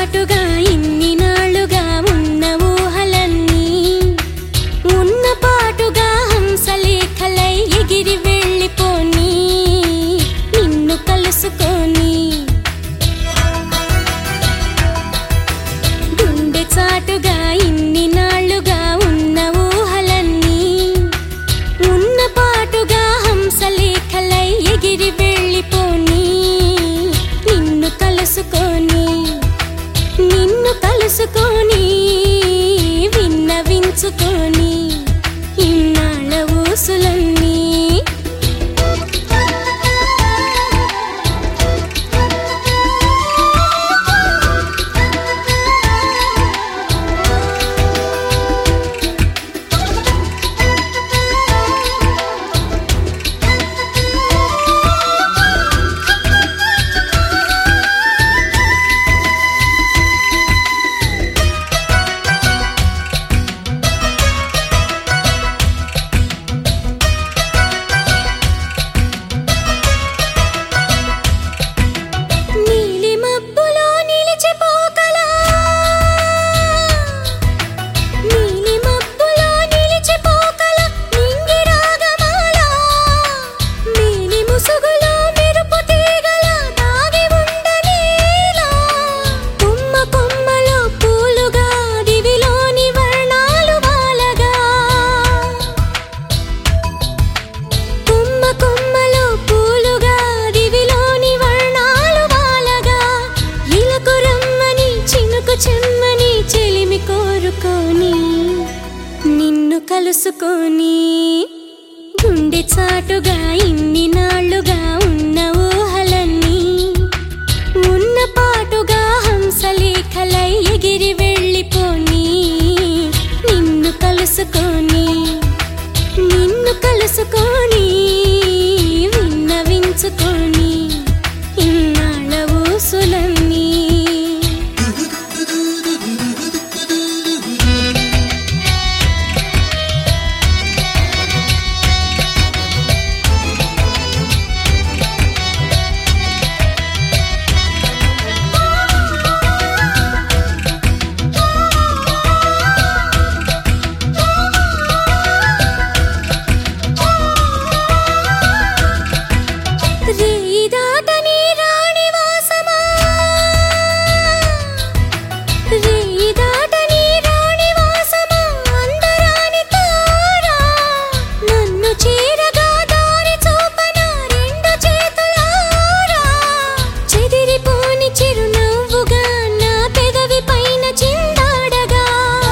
చాటుగా ఇన్ని నాళ్ళుగా ఉన్న ఊహలన్నీ ఉన్న పాటుగా హంసలేఖలై ఎగిరి వెళ్ళిపోని నిన్ను కలుసుకొని గుండె చాటుగా ఇన్ని నాళ్ళుగా ఉన్న ఊహలన్నీ ఉన్న పాటుగా హంసలేఖలై ఎగిరి వెళ్ళిపోని నిన్ను కలుసుకొని నిన్ను కలుసుకొని విన్నవించుకొని ఇన్నాళ్ళ ఊసులన్నీ నీలి మబ్బులో నిలిచిపోకలా నీలి మబ్బులో నిలిచిపోకలా నింగి రాగమాల నీలి ముసుగులో మెరుపు తీగల దాగి ఉండనేలా కొమ్మ కొమ్మలో పూలుగా దివిలోని వర్ణాలు వాలగా కొమ్మ కొమ్మలో పూలుగా దివిలోని వర్ణాలు వాలగా ఇలకు రమ్మని చినుకు చెమ్మని చెలిమి కోరుకొని నిన్ను కలుసుకొని గుండె చాటుగా ఇన్ని నాళ్ళుగా ఉన్న ఊహలన్నీ ఉన్న పాటుగా హంసలేఖలై ఎగిరి వెళ్ళిపోని నిన్ను కలుసుకొని నిన్ను కలుసుకొని విన్నవించుకొని ఇన్నాళ్ళ ఊసులన్నీ రేయి దాటని రాణి వాసమా రేయి దాటని రాణి వాసమా అందరాని తారా నన్ను చేరగా దారి చూపన రెండు చేతులారా చెదిరిపోని చిరునవ్వుగా నా పెదవి పైన చిందాడగా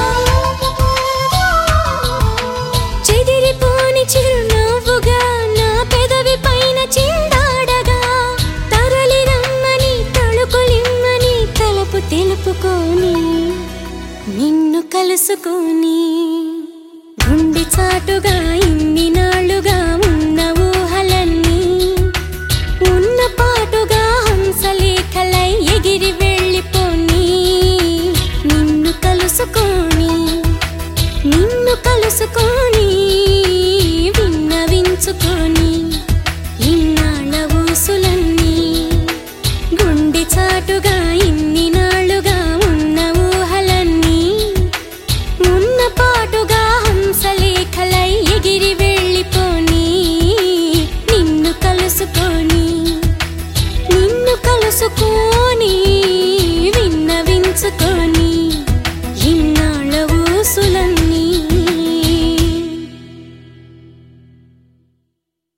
చెదిరిపోని చిరునవ్వుగా నా పెదవి పైన చిందాడగా తరలి రమ్మని తలుపులిమ్మని తలుపు తెలుపుకొని నిన్ను కలుసుకొని గుండె చాటుగా